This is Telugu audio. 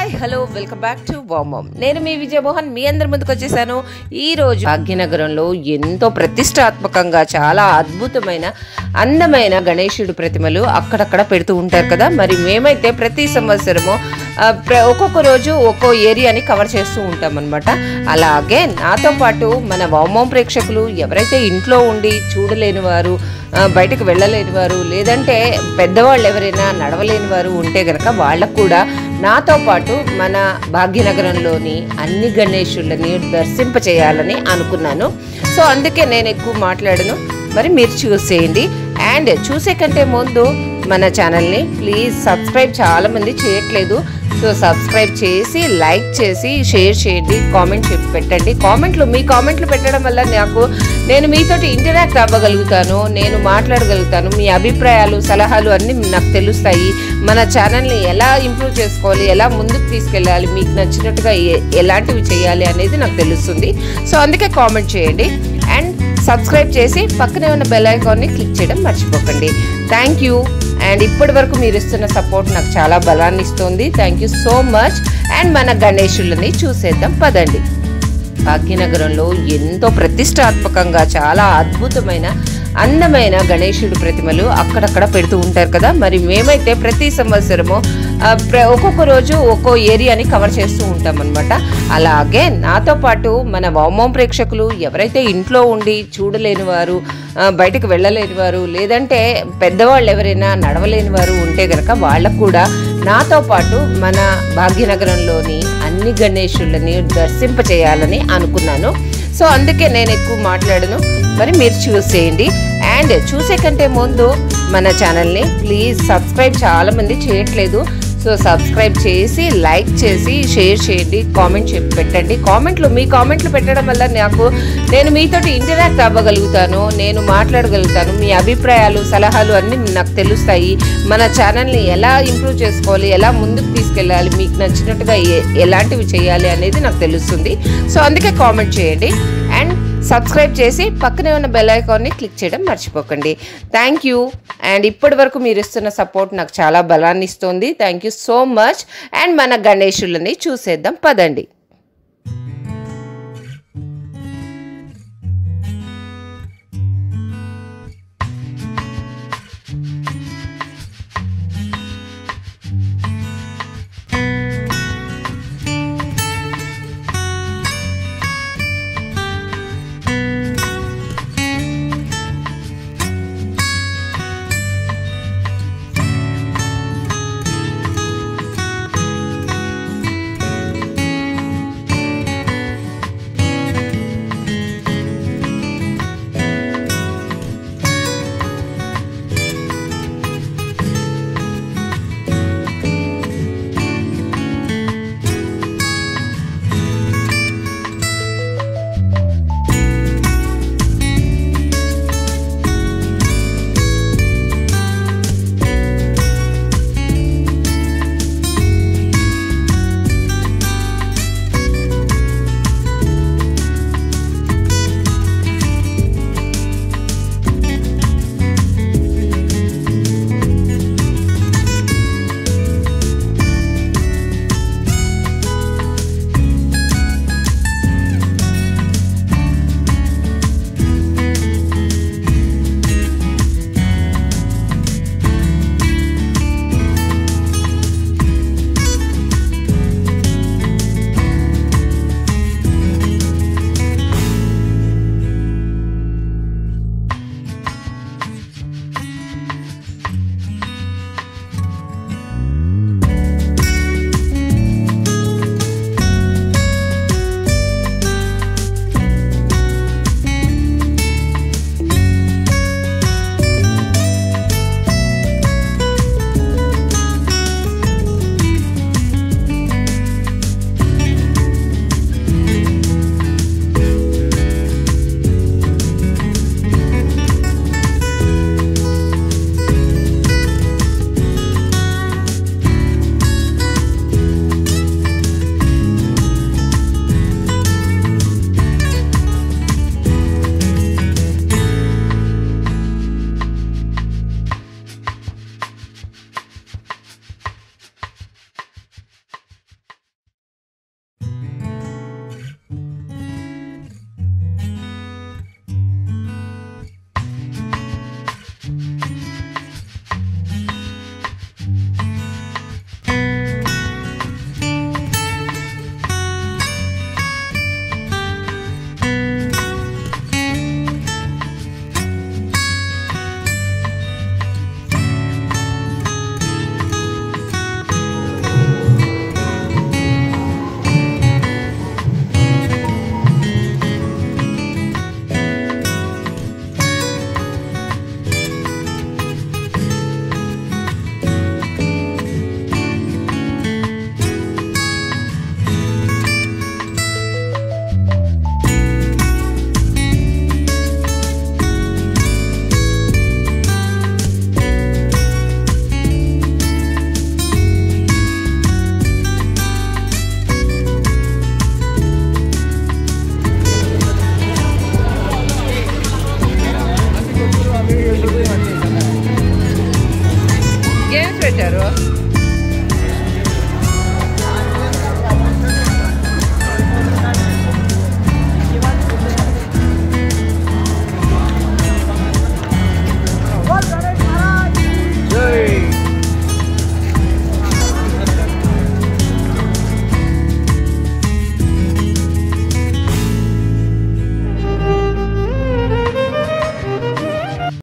hi hello welcome back to వామమ్ నేను మీ విజయమోహన్ మీ అందరి ముందుకు వచ్చేసాను ఈ రోజు భాగ్యనగరంలో ఎంతో ప్రతిష్టాత్మకంగా చాలా అద్భుతమైన అందమైన గణేశుడి ప్రతిమలు అక్కడక్కడ పెడుతూ ఉంటారు కదా మరి మేమైతే ప్రతి సంవత్సరము ఆ, ప్ర- ఒక్కొక్క రోజు ఒక్కో ఏరియాని కవర్ చేస్తూ ఉంటాం అనమాట అలాగే నాతో పాటు మన వామం ప్రేక్షకులు ఎవరైతే ఇంట్లో ఉండి చూడలేని వారు ఆ, బయటకు వెళ్ళలేని వారు లేదంటే పెద్దవాళ్ళు ఎవరైనా నడవలేని వారు ఉంటే గనక వాళ్ళకు కూడా నాతో పాటు మన భాగ్యనగరంలోని అన్ని గణేశులని దర్శింప చేయాలని అనుకున్నాను సో అందుకే నేను ఎక్కువ మాట్లాడను మరి మీరు చూసేయండి అండ్ చూసే కంటే ముందు మన ఛానల్ని ప్లీజ్ సబ్స్క్రైబ్ చాలా మంది చేయట్లేదు సో సబ్స్క్రైబ్ చేసి లైక్ చేసి షేర్ చేయండి కామెంట్ చెప్పి పెట్టండి కామెంట్లు మీ కామెంట్లు పెట్టడం వల్ల నాకు నేను మీతోటి ఇంటరాక్ట్ అవ్వగలుగుతాను నేను మాట్లాడగలుగుతాను మీ అభిప్రాయాలు సలహాలు అన్నీ నాకు తెలుస్తాయి మన ఛానల్ని ఎలా ఇంప్రూవ్ చేసుకోవాలి ఎలా ముందుకు తీసుకెళ్ళాలి మీకు నచ్చినట్టుగా ఏ- ఎలాంటివి చేయాలి అనేది నాకు తెలుస్తుంది సో అందుకే కామెంట్ చేయండి అండ్ సబ్స్క్రైబ్ చేసి పక్కనే ఉన్న బెల్ ఐకాన్ని క్లిక్ చేయడం మర్చిపోకండి థ్యాంక్ యూ అండ్ ఇప్పటి వరకు మీరు ఇస్తున్న సపోర్ట్ నాకు చాలా బలాన్ని ఇస్తుంది thank you so much and మన గణేశులని చూసేద్దాం పదండి భాగ్యనగరంలో ఎంతో ప్రతిష్టాత్మకంగా చాలా అద్భుతమైన అందమైన గణేశుడి ప్రతిమలు అక్కడక్కడ పెడుతూ ఉంటారు కదా మరి మేమైతే ప్రతి సంవత్సరము ఆ, ప్ర- ఒక్కొక్క రోజు ఒక్కో ఏరియాని కవర్ చేస్తూ ఉంటాం అనమాట అలాగే నాతో పాటు మన వామం ప్రేక్షకులు ఎవరైతే ఇంట్లో ఉండి చూడలేని వారు ఆ, బయటకు వెళ్ళలేని వారు లేదంటే పెద్దవాళ్ళు ఎవరైనా నడవలేని వారు ఉంటే గనక వాళ్ళకు కూడా నాతో పాటు మన భాగ్యనగరంలోని అన్ని గణేశులని దర్శింప చేయాలని అనుకున్నాను సో అందుకే నేను ఎక్కువ మాట్లాడను మరి మీరు చూసేయండి అండ్ చూసే కంటే ముందు మన ఛానల్ని ప్లీజ్ సబ్స్క్రైబ్ చాలా మంది చేయట్లేదు సో సబ్స్క్రైబ్ చేసి లైక్ చేసి షేర్ చేయండి కామెంట్ చెప్పి పెట్టండి కామెంట్లు మీ కామెంట్లు పెట్టడం వల్ల నాకు నేను మీతోటి ఇంటరాక్ట్ అవ్వగలుగుతాను నేను మాట్లాడగలుగుతాను మీ అభిప్రాయాలు సలహాలు అన్నీ నాకు తెలుస్తాయి మన ఛానల్ని ఎలా ఇంప్రూవ్ చేసుకోవాలి ఎలా ముందుకు తీసుకెళ్ళాలి మీకు నచ్చినట్టుగా ఏ- ఎలాంటివి చేయాలి అనేది నాకు తెలుస్తుంది సో అందుకే కామెంట్ చేయండి అండ్ సబ్స్క్రైబ్ చేసి పక్కనే ఉన్న బెల్ ఐకాన్ని క్లిక్ చేయడం మర్చిపోకండి థ్యాంక్ యూ అండ్ ఇప్పటి వరకు మీరు ఇస్తున్న సపోర్ట్ నాకు చాలా బలాన్ని ఇస్తుంది thank you so much and మన గణేశులని చూసేద్దాం పదండి